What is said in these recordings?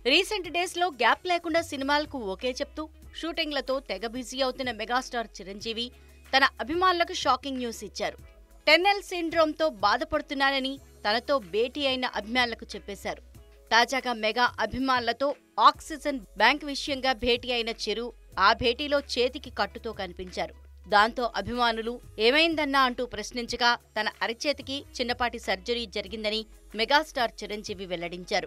recent days లో gap లేకుండా సినిమాలకు ఓకే చెప్తూ షూటింగ్లతో తెగ బిజీ అవుతున్న మెగాస్టార్ చిరంజీవి తన అభిమానులకు షాకింగ్ న్యూస్ ఇచ్చారు టెన్నెల్ సిండ్రోమ్ తో బాధపడుతున్నానని తనతో భేటీ అయిన అభిమానులకు చెప్పేశారు తాజాగా మెగా అభిమానులతో ఆక్సిజన్ బ్యాంక్ విషయంగా భేటీ అయిన చిరు ఆ భేటీలో చేతికి కట్టుతో కనిపించారు దాంతో అభిమానులు ఏమైందన్నా అంటూ ప్రశ్నించగా తన అరచేతికి చిన్నపాటి సర్జరీ జరిగిందని మెగాస్టార్ చిరంజీవి వెల్లడించారు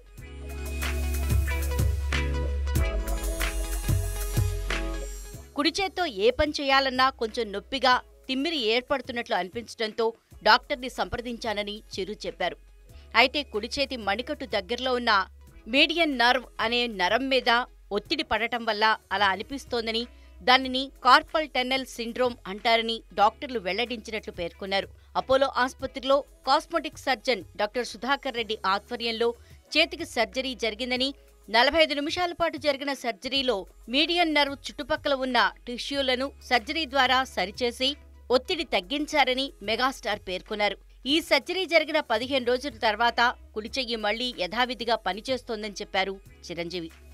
కుడి చేత్తో ఏ పని చేయాలన్నా కొంచెం నొప్పిగా తిమ్మిరి ఏర్పడుతున్నట్లు అనిపించడంతో డాక్టర్ని సంప్రదించానని చిరు చెప్పారు అయితే కుడి చేతి మణికట్టు దగ్గరలో ఉన్న మీడియన్ నర్వ్ అనే నరం మీద ఒత్తిడి పడటం వల్ల అలా అనిపిస్తోందని దానిని కార్పల్ టెన్నెల్ సిండ్రోమ్ అంటారని డాక్టర్లు వెల్లడించినట్లు పేర్కొన్నారు అపోలో ఆసుపత్రిలో cosmetic surgeon doctor Sudhakar Reddy ఆధ్వర్యంలో చేతికి సర్జరీ జరిగిందని నలభై ఐదు నిమిషాల పాటు జరిగిన సర్జరీలో మీడియన్ నర్వ్ చుట్టుపక్కల ఉన్న టిష్యూలను సర్జరీ ద్వారా సరిచేసి ఒత్తిడి తగ్గించారని మెగాస్టార్ పేర్కొన్నారు ఈ సర్జరీ జరిగిన పదిహేను రోజుల తర్వాత కుడి చెయ్యి మళ్లీ యథావిధిగా పనిచేస్తోందని చెప్పారు చిరంజీవి